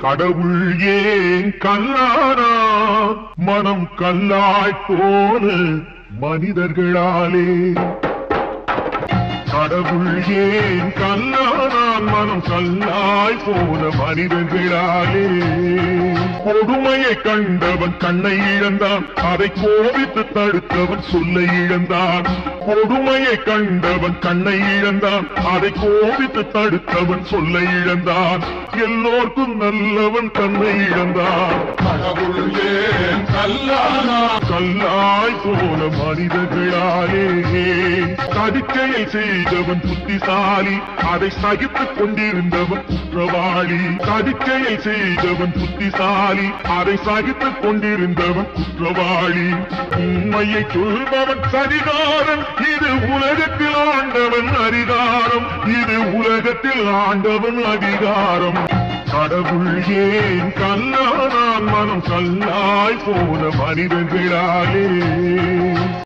கடவுள் ஏன் கல்லானா மனம் கல்லாய் போன மனிதர்களாலே கடவுள் ஏன் கல்லானான் மனம் கல்லாய் போன மனிதர்களாலே கொடுமையை கண்டவன் கண்ணை இழந்தான் அதை கோபித்து தடுத்தவன் சொல்லை இழந்தான் கொடுமையை கண்டவன் கண்ணை இழந்தான் அதை கோபித்து தடுத்தவன் சொல்லை இழந்தான் எல்லோர்க்கும் நல்லவன் தன்னை இழந்தான் கடவுள் ஏன் கல்லானா கல்லாய் போன மனிதர்களாலே கடிக்கையை செய்தவன் புத்திசாலி அதை சகித்துக் கொண்டிருந்தவன் குற்றவாளி கடிக்கையை செய்தவன் புத்திசாலி அதை சகித்துக் கொண்டிருந்தவன் குற்றவாளி உண்மையை சொல்பவன் சரிகாரன் இது உலகத்தில் ஆண்டவன் அதிகாரம் இது உலகத்தில் ஆண்டவன் அதிகாரம் கடவுள் ஏன் கல்லானான் மனம் கல்லாய் போன மனிதர்களாலே